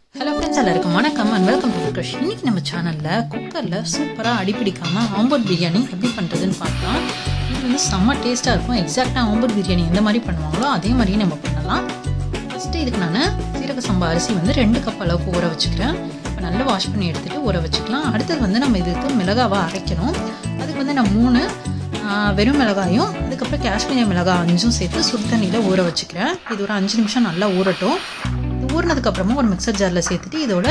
hello friends எல்லாருக்கும் வணக்கம் and welcome to cookers இன்னைக்கு நம்ம சேனலில் குக்கரில் சூப்பராக அடி பிடிக்காம ஆம்பூர் பிரியாணி எப்படி பண்ணுறதுன்னு பார்க்கலாம் இது வந்து செம்ம டேஸ்ட்டாக இருக்கும் எக்ஸாக்டாக ஆம்பூர் பிரியாணி எந்த மாதிரி பண்ணுவாங்களோ அதே மாதிரியே நம்ம பண்ணலாம் ஃபஸ்ட்டு இதுக்கு நான் சீரக சம்பா அரிசி வந்து ரெண்டு கப் அளவுக்கு ஊற வச்சுக்கிறேன் இப்போ நல்லா வாஷ் பண்ணி எடுத்துகிட்டு ஊற வச்சுக்கலாம் அடுத்தது வந்து நம்ம இதுக்கு மிளகாவை அரைக்கணும் அதுக்கு வந்து நான் மூணு ஆஹ், வெறும் மிளகாயும் அதுக்கப்புறம் காஷ்மீரி மிளகாய் அஞ்சும் சேர்த்து சுடு தண்ணியில் ஊற வச்சுக்கிறேன் இது ஒரு அஞ்சு நிமிஷம் நல்லா ஊறட்டும் இது ஊறினதுக்கு அப்புறமா ஒரு மிக்சர் ஜாரில் சேர்த்துட்டு இதோட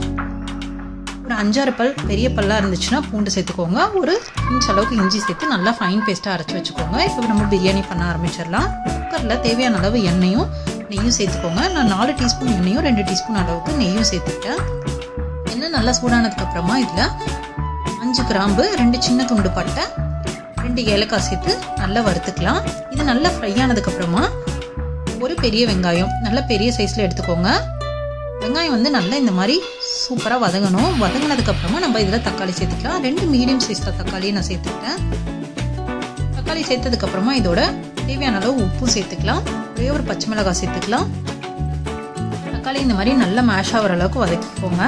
ஒரு அஞ்சாறு பல் பெரிய பல்லாக இருந்துச்சுன்னா பூண்டு சேர்த்துக்கோங்க ஒரு இன்ச் அளவுக்கு இஞ்சி சேர்த்து நல்லா ஃபைன் பேஸ்ட்டாக அரைச்சி வச்சுக்கோங்க இப்போ நம்ம பிரியாணி பண்ண ஆரம்பிச்சிடலாம் குக்கரில் தேவையான அளவு எண்ணெயும் நெய்யும் சேர்த்துக்கோங்க நான் நாலு டீஸ்பூன் எண்ணெயும் ரெண்டு டீஸ்பூன் அளவுக்கு நெய்யும் சேர்த்துக்கிட்டேன் எண்ணெய் நல்லா சூடானதுக்கு அப்புறமா இதில் அஞ்சு கிராம்பு ரெண்டு சின்ன துண்டு பட்டை ரெண்டு ஏலக்காய் சேர்த்து நல்லா வறுத்துக்கலாம் இது நல்லா ஃப்ரை ஆனதுக்கப்புறமா ஒரு பெரிய வெங்காயம் நல்ல பெரிய சைஸில் எடுத்துக்கோங்க வெங்காயம் வந்து நல்லா இந்த மாதிரி சூப்பராக வதங்கணும் வதங்கினதுக்கப்புறமா நம்ம இதில் தக்காளி சேர்த்துக்கலாம் ரெண்டு மீடியம் சைஸில் தக்காளியை நான் சேர்த்துக்கிட்டேன் தக்காளி சேர்த்ததுக்கப்புறமா இதோட தேவையான அளவு உப்பும் சேர்த்துக்கலாம் ஒரே ஒரு பச்சை மிளகாய் சேர்த்துக்கலாம் தக்காளி இந்த மாதிரி நல்லா மேஷ் ஆகிற அளவுக்கு வதக்கிக்கோங்க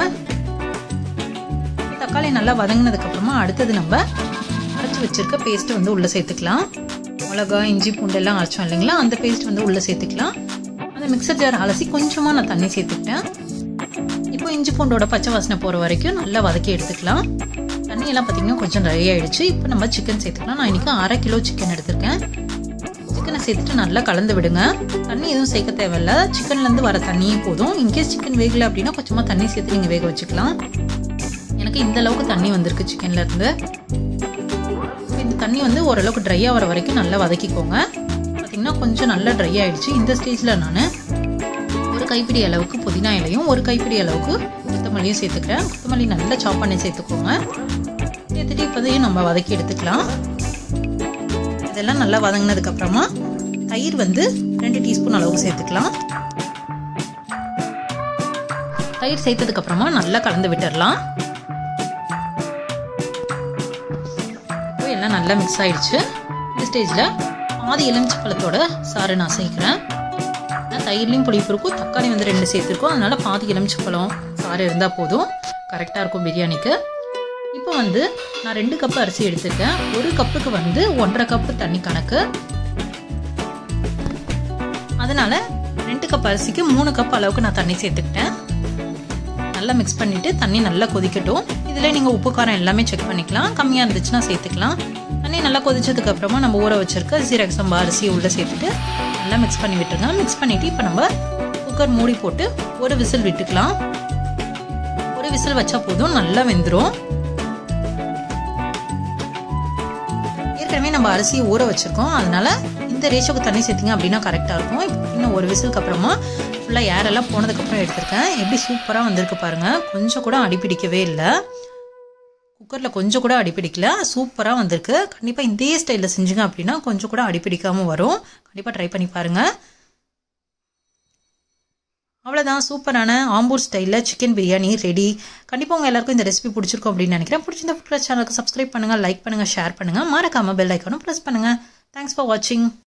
தக்காளி நல்லா வதங்கினதுக்கப்புறமா அடுத்தது நம்ம அரைச்சி வச்சிருக்க பேஸ்ட் வந்து உள்ளே சேர்த்துக்கலாம் மிளகா இஞ்சி பூண்டு எல்லாம் அரைச்சோம் இல்லைங்களா அந்த பேஸ்ட் வந்து உள்ளே சேர்த்துக்கலாம் அந்த மிக்சர் ஜார் அலசி கொஞ்சமாக நான் தண்ணி சேர்த்துக்கிட்டேன் இப்போ இஞ்சி பூண்டோட பச்சை வாசனை போகிற வரைக்கும் நல்லா வதக்கி எடுத்துக்கலாம் தண்ணி எல்லாம் பார்த்தீங்கன்னா கொஞ்சம் ட்ரை ஆயிடுச்சு இப்போ நம்ம சிக்கன் சேர்த்துக்கலாம் நான் இன்னைக்கு அரை கிலோ சிக்கன் எடுத்திருக்கேன் சிக்கனை சேர்த்துட்டு நல்லா கலந்து விடுங்க தண்ணி எதுவும் சேர்க்க தேவையில்ல சிக்கன்லேருந்து வர தண்ணியே போதும் இன்கேஸ் சிக்கன் வேகலை அப்படின்னா கொஞ்சமாக தண்ணி சேர்த்து நீங்கள் வேக வச்சுக்கலாம் எனக்கு இந்த அளவுக்கு தண்ணி வந்திருக்கு சிக்கன்ல இருந்து இந்த தண்ணி வந்து ஓரளவுக்கு ட்ரை ஆகிற வரைக்கும் நல்லா வதக்கிக்கோங்க பார்த்தீங்கன்னா கொஞ்சம் நல்லா ட்ரை ஆயிடுச்சு இந்த ஸ்டேஜில் நான் ஒரு கைப்பிடி அளவுக்கு புதினா இலையும் ஒரு கைப்பிடி அளவுக்கு கொத்தமல்லியும் சேர்த்துக்கிறேன் கொத்தமல்லி நல்லா சாப் பண்ணி சேர்த்துக்கோங்க சேர்த்துட்டு இப்போதையும் நம்ம வதக்கி எடுத்துக்கலாம் இதெல்லாம் நல்லா வதங்கினதுக்கு அப்புறமா தயிர் வந்து ரெண்டு டீஸ்பூன் அளவுக்கு சேர்த்துக்கலாம் தயிர் சேர்த்ததுக்கு அப்புறமா நல்லா கலந்து விட்டுடலாம் இப்போ எல்லாம் நல்லா மிக்ஸ் ஆயிடுச்சு இந்த ஸ்டேஜில் பாதி எலுமிச்சை பழத்தோட சாறு நான் சேர்க்குறேன் நான் தயிர்லையும் புளிப்பு இருக்கும் தக்காளி வந்து ரெண்டு சேர்த்துருக்கோம் அதனால பாதி எலுமிச்சை பழம் சாறு இருந்தால் போதும் கரெக்டாக இருக்கும் பிரியாணிக்கு இப்போ வந்து நான் ரெண்டு கப்பு அரிசி எடுத்துருக்கேன் ஒரு கப்புக்கு வந்து ஒன்றரை கப்பு தண்ணி கணக்கு அதனால ரெண்டு கப் அரிசிக்கு மூணு கப் அளவுக்கு நான் தண்ணி சேர்த்துக்கிட்டேன் நல்லா மிக்ஸ் பண்ணிவிட்டு தண்ணி நல்லா கொதிக்கட்டும் இதில் நீங்கள் உப்பு காரம் எல்லாமே செக் பண்ணிக்கலாம் கம்மியாக இருந்துச்சுன்னா சேர்த்துக்கலாம் தண்ணி நல்லா கொதிச்சதுக்கு அப்புறமா நம்ம ஊற வச்சிருக்க சீரக சம்பா அரிசி உள்ளே சேர்த்துட்டு நல்லா மிக்ஸ் பண்ணி விட்டுருங்க மிக்ஸ் பண்ணிவிட்டு இப்போ நம்ம குக்கர் மூடி போட்டு ஒரு விசில் விட்டுக்கலாம் ஒரு விசில் வச்சா போதும் நல்லா வெந்துடும் ஏற்கனவே நம்ம அரிசியை ஊற வச்சிருக்கோம் அதனால இந்த ரேஷோக்கு தண்ணி சேர்த்திங்க அப்படின்னா கரெக்டாக இருக்கும் இப்போ இன்னும் ஒரு விசிலுக்கு அப்புறமா ஃபுல்லாக ஏரெல்லாம் போனதுக்கப்புறம் எடுத்திருக்கேன் எப்படி சூப்பராக வந்திருக்கு பாருங்கள் கொஞ்சம் கூட அடிப்பிடிக்கவே இல்லை குக்கரில் கொஞ்சம் கூட அடிப்பிடிக்கல சூப்பராக வந்திருக்கு கண்டிப்பாக இதே ஸ்டைலில் செஞ்சுங்க அப்படின்னா கொஞ்சம் கூட அடிப்பிடிக்காமல் வரும் கண்டிப்பாக ட்ரை பண்ணி பாருங்கள் அவ்வளோதான் சூப்பரான ஆம்பூர் ஸ்டைலில் சிக்கன் பிரியாணி ரெடி கண்டிப்பாக உங்கள் எல்லாருக்கும் இந்த ரெசிபி பிடிச்சிருக்கும் அப்படின்னு நினைக்கிறேன் பிடிச்சிருந்த ஃபுட் சேனலுக்கு சப்ஸ்கிரைப் பண்ணுங்கள் லைக் பண்ணுங்கள் ஷேர் பண்ணுங்கள் மறக்காமல் பெல் ஐக்கானும் ப்ரெஸ் பண்ணுங்கள் தேங்க்ஸ் ஃபார் வாட்சிங்